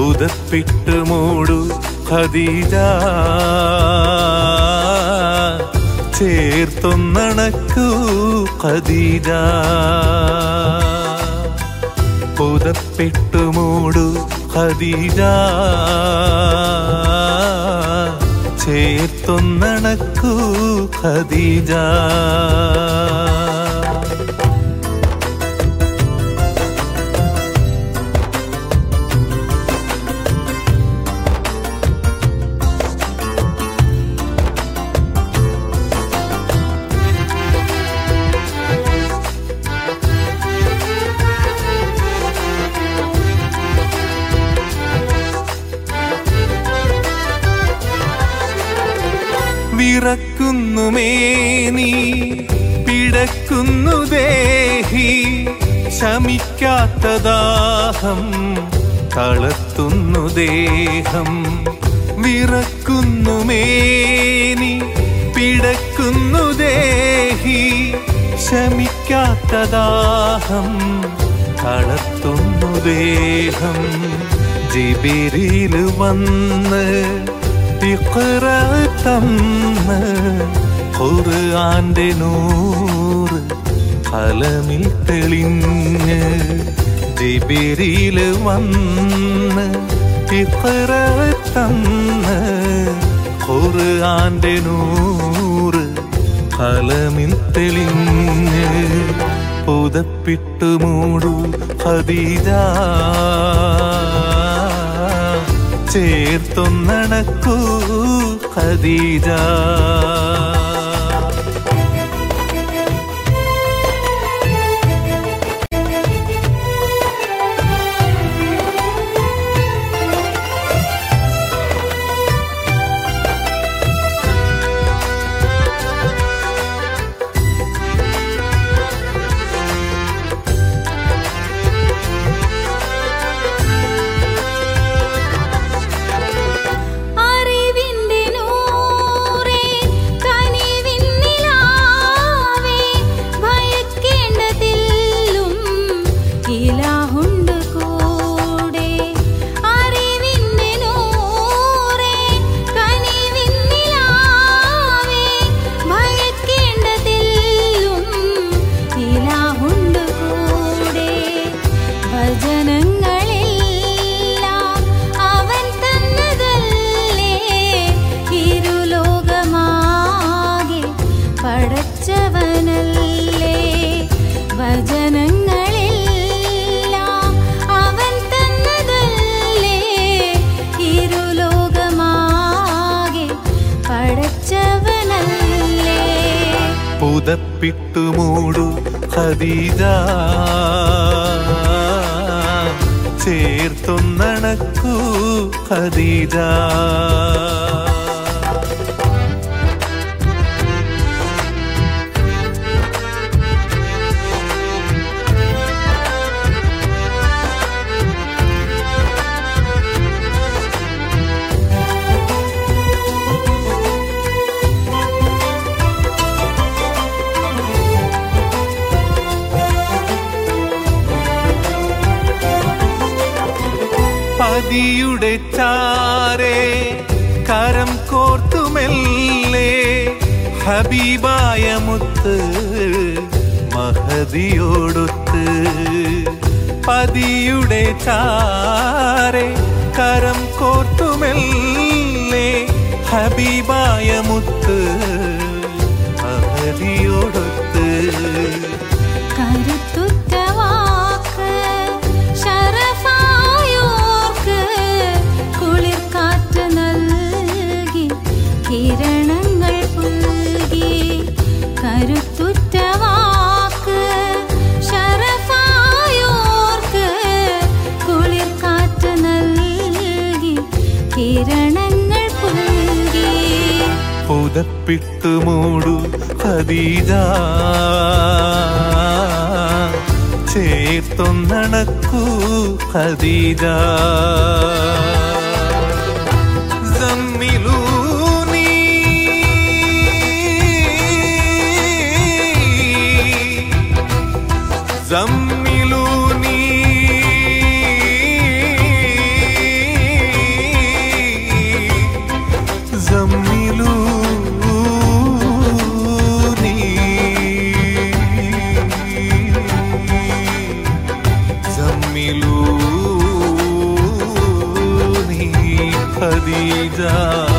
പുതപ്പിട്ട് മൂടു ഖദീജ ചേർത്തൊന്നണക്കൂ ഖദീജ പുതപ്പിട്ട് മൂടു ഖദീജ ചേർത്തൊന്നണക്കൂ ഖദീജ വിറക്കുന്നു മേനി പിടക്കുന്നു ദേഹി ശമിക്കാത്ത ദാഹം തളർത്തുന്നു ദേഹം വിറക്കുന്നു മേനി പിടക്കുന്നു ദേഹി ശമിക്കാത്ത ദാഹം തളർത്തുന്നു ദേഹം ജിബിരിൽ വന്ന് ഇഖ്റ തന്ന് ഖുർആന്റെ നൂറ് കലമിൽ തെളിഞ്ഞ് ജിബിരിൽ വന്ന് ഇഖ്റ തന്ന് ഖുർആന്റെ നൂറ് കലമിൽ തെളിഞ്ഞ് പുതപ്പിട്ട് മൂടു ഖദീജ ചേർത്തൊന്നണക്കൂ ഖദീജ അറിവിന്റെ നൂറേ കനിവിൻ നിലാവേ ഭയക്കേണ്ടതില്ലും ഇലാഹുണ്ട് കൂടെ അറിവിന്റെ നൂറേ കനിവിൻ നിലാവേ ഭയക്കേണ്ടതില്ലും ഇലാഹുണ്ട് കൂടെ വചനങ്ങളെല്ലാം അവൻ തന്നതല്ലേ ഇരുലോകമാകെ പടച്ചവനല്ലേ വചനങ്ങളെല്ലാം അവൻ തന്നതല്ലേ ഇരുലോകമാകെ പടച്ചവനല്ലേ പുതപ്പിട്ടു മൂടു ഖദീജ ചേർത്തൊന്നണക്കൂ ഖദീജ പതിയുടെ ചാരേ കരം കോർത്തുമെല്ലേ ഹബീബായ മുത്ത് മഹദിയോടൊത്ത് പതിയുടെ ചാരേ കരം കോർത്തുമെല്ലേ ഹബീബായ മുത്ത് മഹദിയോടൊത്ത് കരുത്തുറ്റ വാക്ക് ശരഫായോർക്ക് കുളിർക്കാറ്റ് നൽകി കിരണങ്ങൾ പുൽകി കരുത്തുറ്റ വാക്ക് ശരഫായോർക്ക് കുളിർക്കാറ്റ് നൽകി കിരണങ്ങൾ പുൽകി പുതപ്പിട്ടു മൂടു ഖദീജ ചേർത്തൊന്നണക്കൂ ഖദീജ സമ്മിലൂനി زملوني ഖദീജ